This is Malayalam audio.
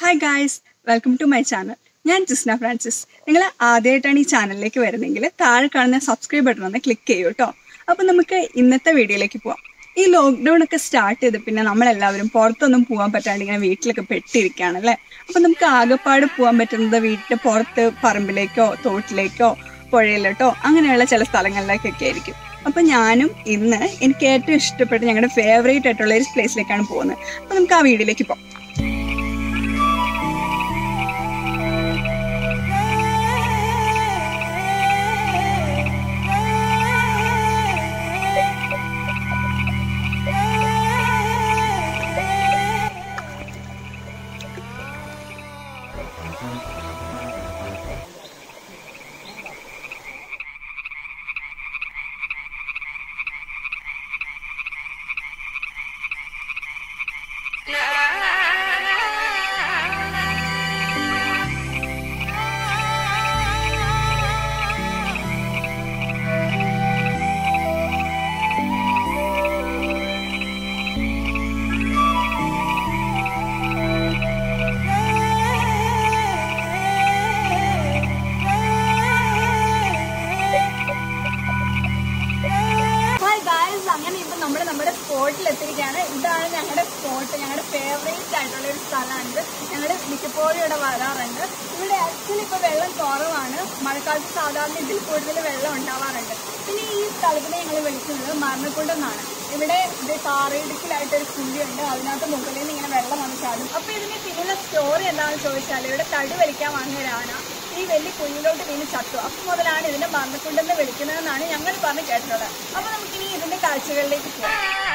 hi guys welcome to my channel ഞാൻ ജിസ്ന ഫ്രാൻസിസ് നിങ്ങൾ ആദ്യമായിട്ടാണ് ഈ ചാനലിലേക്ക് വരുന്നതെങ്കിൽ താഴെ കാണുന്ന സബ്സ്ക്രൈബ് ബട്ടൺ ഒന്ന് ക്ലിക്ക് ചെയ്യൂ കേട്ടോ അപ്പോൾ നമുക്ക് ഇന്നത്തെ വീഡിയോയിലേക്ക് പോവാം ഈ ലോക്ക്ഡൗൺ ഒക്കെ സ്റ്റാർട്ട് ചെയ്ത് പിന്നെ നമ്മളെല്ലാവരും പുറത്തൊന്നും പോകാൻ പറ്റാണ്ട് ഇങ്ങനെ വീട്ടിലൊക്കെ പെട്ടിരിക്കുകയാണ് അല്ലേ അപ്പോൾ നമുക്ക് ആകെപ്പാട് പോകാൻ പറ്റുന്നത് വീട്ടിൻ്റെ പുറത്ത് പറമ്പിലേക്കോ തോട്ടിലേക്കോ പുഴയിലോട്ടോ അങ്ങനെയുള്ള ചില സ്ഥലങ്ങളിലേക്കൊക്കെ ആയിരിക്കും അപ്പോൾ ഞാനും ഇന്ന് എനിക്ക് ഏറ്റവും ഇഷ്ടപ്പെട്ട ഞങ്ങളുടെ ഫേവറേറ്റ് ആയിട്ടുള്ള ഒരു പ്ലേസിലേക്കാണ് പോകുന്നത് അപ്പോൾ നമുക്ക് ആ വീഡിയോയിലേക്ക് പോകാം ഹായ് ഗായ്സ് അങ്ങനെ ഇപ്പൊ നമ്മൾ നമ്മുടെ സ്പോട്ടിൽ എത്തിയിരിക്കുകയാണ് ഇതാണ് ഞങ്ങളുടെ സ്പോട്ട് ഞങ്ങളുടെ ഫേവറേറ്റ് ആയിട്ടുള്ള ഒരു സ്ഥലമാണിത് ഞങ്ങൾ മിക്കപ്പോഴും ഇവിടെ വരാറുണ്ട് ഇവിടെ ആക്ച്വലി ഇപ്പൊ വെള്ളം കുറവാണ് മഴക്കാലത്ത് സാധാരണ ഇതിൽ കൂടുതൽ വെള്ളം ഉണ്ടാവാറുണ്ട് പിന്നെ ഈ സ്ഥലത്തിനെ ഞങ്ങൾ വിളിക്കുന്നത് മരണക്കുണ്ട് എന്നാണ് ഇവിടെ ഇത് താറയിടുക്കിലായിട്ട് ഒരു കുഴിയുണ്ട് അതിനകത്ത് മുകളിൽ നിന്ന് ഇങ്ങനെ വെള്ളം വന്ന് ചാടും അപ്പൊ ഇതിന് പിന്നിലെ സ്റ്റോറി എന്താണെന്ന് ചോദിച്ചാൽ ഇവിടെ തടി വലിക്കാൻ വന്ന ഒരു ആന ഈ വലിയ കുഞ്ഞിലോട്ട് വീണ് ചത്തു അപ്പൊ മുതലാണ് ഇതിനെ മരണക്കുണ്ടെന്ന് വിളിക്കുന്നതെന്നാണ് ഞങ്ങൾ പറഞ്ഞ് കേട്ടിട്ടുള്ളത് അപ്പൊ നമുക്കിനി ഇതിന്റെ കാഴ്ചകളിലേക്ക് പോകാം